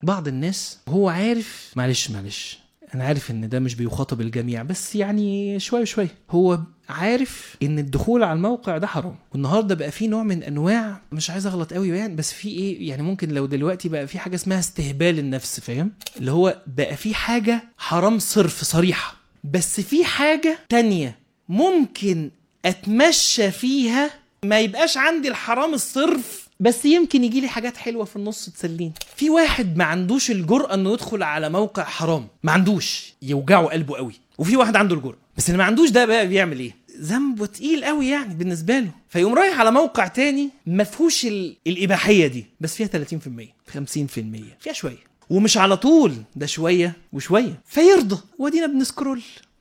بعض الناس هو عارف معلش معلش انا عارف ان ده مش بيخاطب الجميع بس يعني شويه شويه هو عارف ان الدخول على الموقع ده حرام والنهارده بقى في نوع من انواع مش عايز اغلط قوي يعني بس في ايه يعني ممكن لو دلوقتي بقى في حاجه اسمها استهبال النفس فاهم اللي هو بقى في حاجه حرام صرف صريحه بس في حاجه تانية ممكن اتمشى فيها ما يبقاش عندي الحرام الصرف بس يمكن يجي لي حاجات حلوه في النص تسليني في واحد ما عندوش الجرأه انه يدخل على موقع حرام ما عندوش يوجعه قلبه قوي وفي واحد عنده الجرأه بس اللي ما عندوش ده بقى بيعمل ايه ذنبه تقيل قوي يعني بالنسبه له فيقوم رايح على موقع تاني ما فيهوش ال- الاباحيه دي بس فيها 30% 50% فيها شويه ومش على طول ده شويه وشويه فيرضى وادينا بنسكرول